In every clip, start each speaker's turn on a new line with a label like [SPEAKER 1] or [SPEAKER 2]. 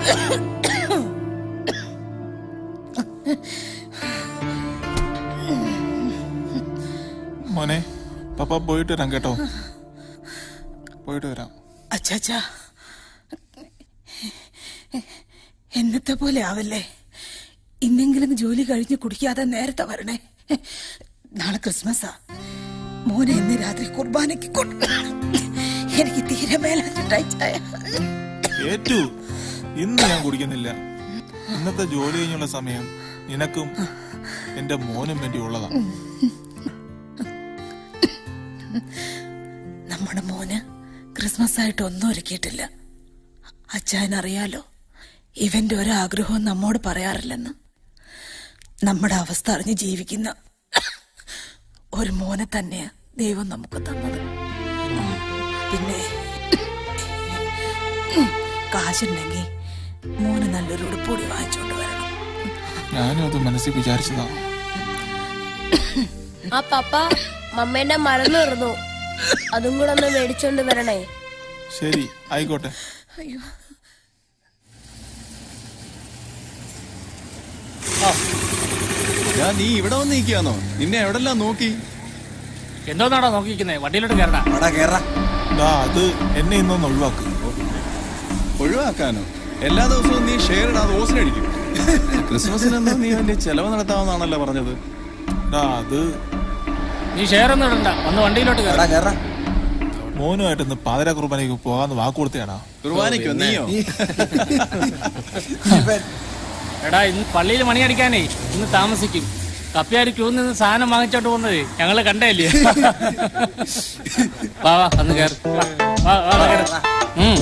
[SPEAKER 1] മോനെ പപ്പ പോയിട്ട് വരാം കേട്ടോ പോയിട്ട് വരാം
[SPEAKER 2] അച്ചാച്ചാ എന്നത്തെ പോലെ ആവല്ലേ ഇന്നെങ്കിലും ജോലി കഴിഞ്ഞ് കുടിക്കാതെ നേരത്തെ വരണേ നാളെ ക്രിസ്മസാ മോനെ ഇന്ന് രാത്രി കുർബാനയ്ക്ക് കൊണ്ട് എനിക്ക് തീരെ മേലാഞ്ഞിട്ടായി ചായ
[SPEAKER 1] ഏറ്റു ഇന്ന് ഞാൻ കുടിക്കുന്നില്ല ഇന്നത്തെ ജോലി കഴിഞ്ഞുള്ള സമയം നിനക്കും എന്റെ മോനും വേണ്ടി ഉള്ളതാ
[SPEAKER 2] നമ്മുടെ മോന് ക്രിസ്മസ് ആയിട്ട് ഒന്നും ഒരുക്കിയിട്ടില്ല അച്ചായനറിയാലോ ഇവന്റെ ഒരാഗ്രഹവും നമ്മോട് പറയാറില്ലെന്ന് നമ്മുടെ അവസ്ഥ അറിഞ്ഞ് ജീവിക്കുന്ന ഒരു മോനെ തന്നെയാ ദൈവം നമുക്ക് തന്നത് പിന്നെ കാശുണ്ടെങ്കിൽ മോന് നല്ലൊരു ഉടുപ്പൊടി വാങ്ങിച്ചോണ്ട് വരണം
[SPEAKER 1] ഞാനും അത് മനസ്സിൽ വിചാരിച്ചതാ
[SPEAKER 3] ആ പപ്പ മമ്മേന്റെ മറന്നു തീർന്നു അതും കൂടെ ഒന്ന് മേടിച്ചോണ്ട് വരണേ
[SPEAKER 1] ശരി ആയിക്കോട്ടെ
[SPEAKER 2] അയ്യോ
[SPEAKER 4] ഞാൻ നീ ഇവിടെ വന്ന് നിൽക്കാന്നോ നിന്നെ എവിടെല്ലാം നോക്കി
[SPEAKER 5] എന്തോന്നാടാ നോക്കിക്കുന്നേ വണ്ടിയിലോട്ട് കയറടാ
[SPEAKER 1] ദാ അത് എന്നെ ഇന്നൊന്ന് ഒഴിവാക്ക്
[SPEAKER 4] ഒഴിവാക്കാനോ എല്ലാ ദിവസവും നീ ഷെയർ ഇടാതെ ഓസിനടിക്കും ക്രിസ്മസിനെന്തോ നീ വലിയ ചെലവ് നടത്താമെന്നാണല്ലോ പറഞ്ഞത്
[SPEAKER 1] ദാ അത്
[SPEAKER 5] നീ ഷെയർ ഒന്നും ഇടണ്ട വന്ന് വണ്ടിയിലോട്ട് കയറ
[SPEAKER 1] മോനുമായിട്ട് ഇന്ന് പാതിര കുർബാനയ്ക്ക് പോകാന്ന് വാക്ക് കൊടുത്തയാടാ
[SPEAKER 4] കുർബാനയ്ക്കോ നീയോ
[SPEAKER 5] എടാ ഇന്ന് പള്ളിയിൽ മണി അടിക്കാനേ ഇന്ന് താമസിക്കും കപ്പിയാര് ക്യൂ നിന്ന് സാധനം വാങ്ങിച്ചോണ്ട് പോകുന്നത് ഞങ്ങള് കണ്ടല്ലേ വാ വാ വന്ന് കയറി വാ വാ വാ കയറ്. ഉം.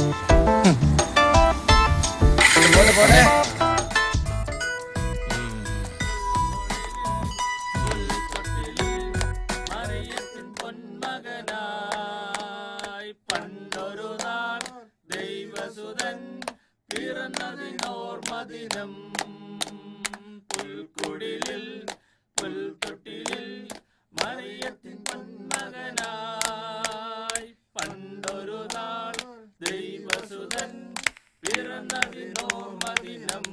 [SPEAKER 5] പണ്ടൊരു നാൾ ദൈവസുതൻ പിറന്നതിനോർമദിനം പുൽക്കുടിലിൽ പുൽത്തൊട്ടിലിൽ മറിയത്തിൻ പൊന്മകനായി പണ്ടൊരു നാൾ ദൈവസുതൻ പിറന്നതിനോർമദിനം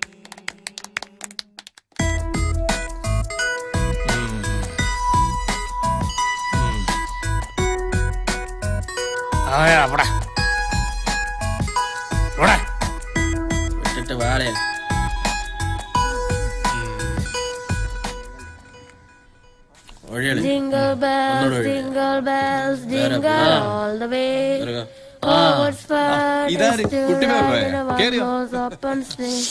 [SPEAKER 5] ആ അവിടെ ഇവിടെ വിട്ടിട്ട് വേറെ
[SPEAKER 3] Jingle bells, jingle bells, jingle all the way. Oh, what's fun
[SPEAKER 4] ഇതാര്?
[SPEAKER 3] is to
[SPEAKER 4] കുട്ടി
[SPEAKER 3] ride
[SPEAKER 4] പോയ?
[SPEAKER 3] in a
[SPEAKER 4] കേറിയോ?
[SPEAKER 3] one-horse open sleigh.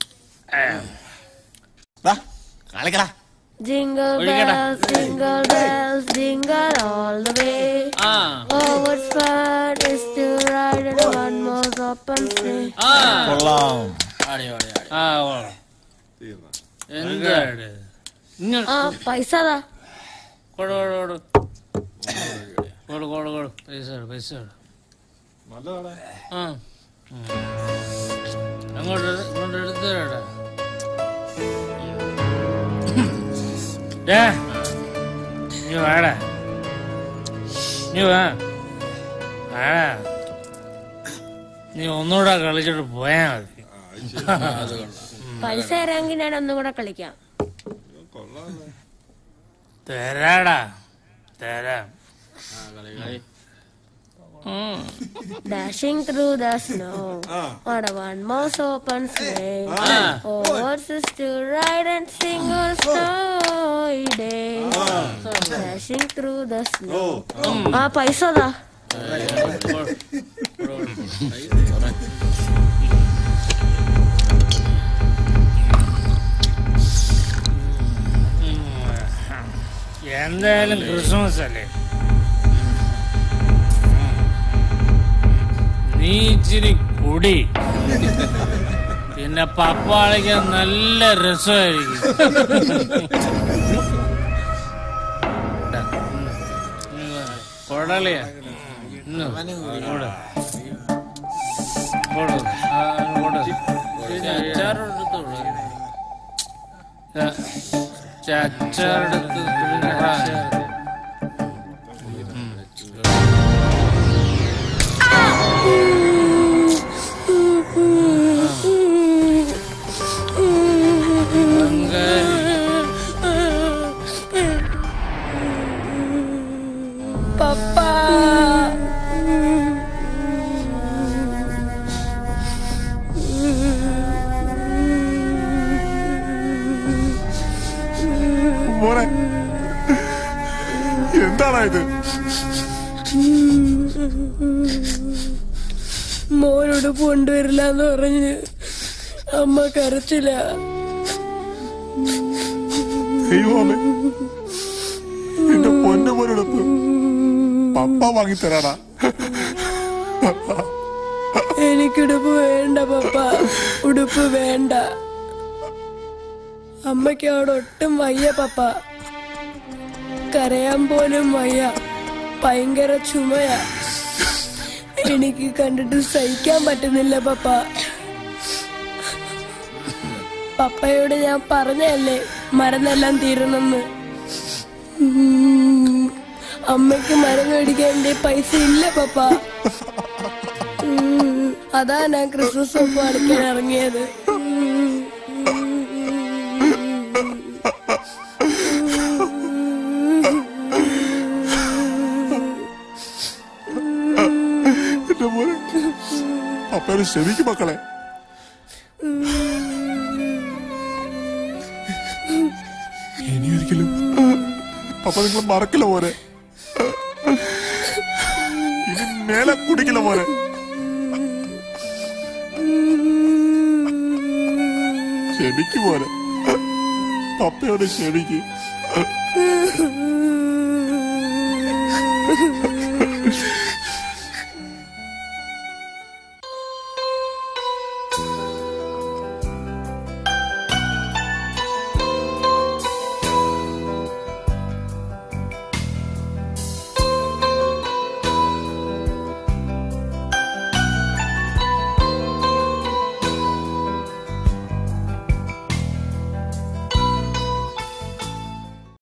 [SPEAKER 1] കളിക്കടാ
[SPEAKER 3] Jingle
[SPEAKER 5] ഒഴുകടാ.
[SPEAKER 3] bells, jingle bells, jingle all the way.
[SPEAKER 5] ആ
[SPEAKER 3] Oh, what's fun is to ride in a one-horse open sleigh.
[SPEAKER 5] ആ
[SPEAKER 1] കൊള്ളാം
[SPEAKER 5] ആ കൊള്ളാം. എന്താണ് ഇങ്ങോട്ട്
[SPEAKER 3] ആ പൈസ അതാ
[SPEAKER 5] കൊടു കൊടു കൊടു കൊടു കൊടു കൊടു പൈസ കൊടു പൈസ കൊടു ആ ഉം. അങ്ങോട്ട് എടു- ഇങ്ങോട്ട് എടുത്തു തരാടാ ഡേ നീ വേടാ നീ വാ വേടാ നീ ഒന്നുകൂടെ കളിച്ചിട്ട് പോയാ മതി
[SPEAKER 3] പൈസ തരാമെങ്കിൽ ഞാൻ ഒന്നും കൂടെ കളിക്കാം
[SPEAKER 5] തരാടാ തരാം ഉം.
[SPEAKER 3] Dashing through the snow on a one mouse open sleigh. Oh, what's this to ride and sing on snowy day? Dashing through the snow. ആ പൈസ അതാ
[SPEAKER 5] എന്തായാലും ക്രിസ്മസ് അല്ലേ നീ ഇച്ചിരി കുടി പിന്നെ പപ്പാളിക്ക് നല്ല രസമായിരിക്കും കൊടളിയ കൊട് കൊട് ആ, കൊട് അച്ചാറെടുത്തോളൂ അച്ചാറെടുത്ത്
[SPEAKER 1] മോനെ എന്താണാ ഇത്
[SPEAKER 3] മോനോട് കൊണ്ടുവരില്ല എന്ന് പറഞ്ഞ് അമ്മ കരച്ചില്ല
[SPEAKER 1] ദൈവമേ എന്റെ പൊന്നു പോലെടുത്ത് പപ്പ വാങ്ങിത്തരാടാ
[SPEAKER 3] എനിക്കുടുപ്പ് വേണ്ട പപ്പ ഉടുപ്പ് വേണ്ട അമ്മയ്ക്ക് അവിടെ ഒട്ടും വയ്യ പപ്പ കരയാൻ പോലും വയ്യ ഭയങ്കര ചുമയാ എനിക്ക് കണ്ടിട്ട് സഹിക്കാൻ പറ്റുന്നില്ല പപ്പ പപ്പയോട് ഞാൻ പറഞ്ഞല്ലേ മരുന്നെല്ലാം തീരണമെന്ന് ഉം. അമ്മയ്ക്ക് മരുന്ന് മേടിക്കാൻ എന്റെ പൈസ ഇല്ല പപ്പ ഉം. അതാ ഞാൻ ക്രിസ്മസ് ഒപ്പ് കളിക്കാൻ ഇറങ്ങിയത്
[SPEAKER 1] എന്റെ മോനെ പപ്പയോട് ക്ഷമിക്കും മക്കളെ ഇനി ഒരിക്കലും പപ്പ നിങ്ങൾ മറക്കില്ല മോനെ ഇനി മേലെ കുടിക്കില്ല മോനെ ക്ഷമിക്കും മോനെ പപ്പയോട് ക്ഷമിക്കും